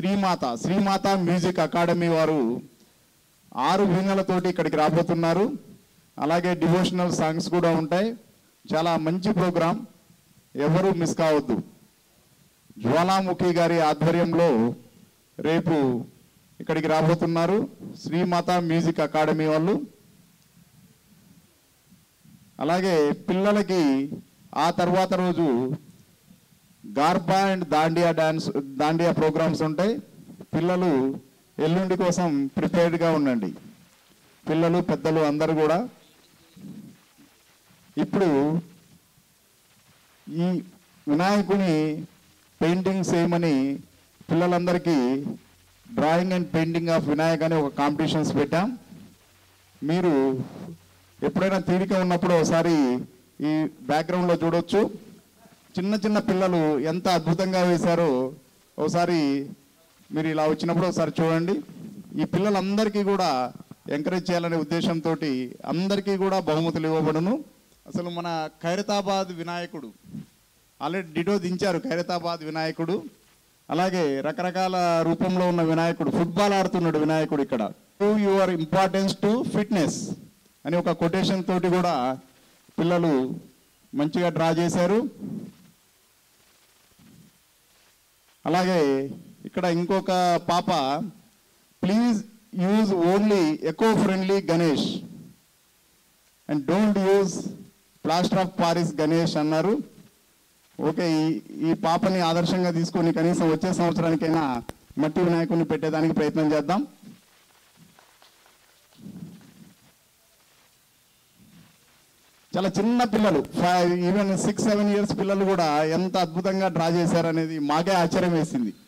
శ్రీమాత శ్రీమాత music academy వారు ఆరు వీణలతోటి ఇక్కడికి రాబోతున్నారు అలాగే డివోషనల్ సాంగ్స్ కూడా ఉంటాయి చాలా మంచి ప్రోగ్రాం ఎవరు మిస్ కావద్దు జ్వాలాముఖి గారి ఆధ్వర్యంలో రేపు ఇక్కడికి రాబోతున్నారు శ్రీమాత మ్యూజిక్ అకాడమీ వాళ్ళు అలాగే పిల్లలకి ఆ తర్వాత రోజు garba and dandiya dance dandiya programmes ఉంటాయి పిల్లలు ఎల్లుండి కోసం ప్రిపేర్డ్గా ఉండండి పిల్లలు పెద్దలు అందరూ కూడా ఇప్పుడు ఈ వినాయకుని పెయింటింగ్స్ చేయమని పిల్లలందరికీ drawing and painting of Vinayak అనే ఒక కాంపిటీషన్స్ పెట్టాం మీరు ఎప్పుడైనా తీరిక ఉన్నప్పుడు ఒకసారి ఈ బ్యాక్గ్రౌండ్లో చూడొచ్చు చిన్న చిన్న పిల్లలు ఎంత అద్భుతంగా వేశారో ఒకసారి మీరు ఇలా వచ్చినప్పుడు ఒకసారి చూడండి ఈ పిల్లలందరికీ కూడా ఎంకరేజ్ చేయాలనే ఉద్దేశంతో అందరికీ కూడా బహుమతులు ఇవ్వబడును అసలు మన ఖైరతాబాద్ వినాయకుడు ఆల్రెడీ డిటో దించారు ఖైరతాబాద్ వినాయకుడు అలాగే రకరకాల రూపంలో ఉన్న వినాయకుడు ఫుట్బాల్ ఆడుతున్నాడు వినాయకుడు ఇక్కడ యువర్ ఇంపార్టెన్స్ టు ఫిట్నెస్ అని ఒక కొటేషన్ తోటి కూడా పిల్లలు మంచిగా డ్రా చేశారు అలాగే ఇక్కడ ఇంకొక పాప please use only eco friendly Ganesh and don't use plaster of Paris Ganesh అన్నారు ఓకే ఈ ఈ పాపని ఆదర్శంగా తీసుకొని కనీసం వచ్చే సంవత్సరానికైనా మట్టి వినాయకుడిని పెట్టేదానికి ప్రయత్నం చేద్దాం చాలా చిన్న పిల్లలు five even six seven years పిల్లలు కూడా ఎంత అద్భుతంగా డ్రా చేశారనేది మాకే ఆశ్చర్యం వేసింది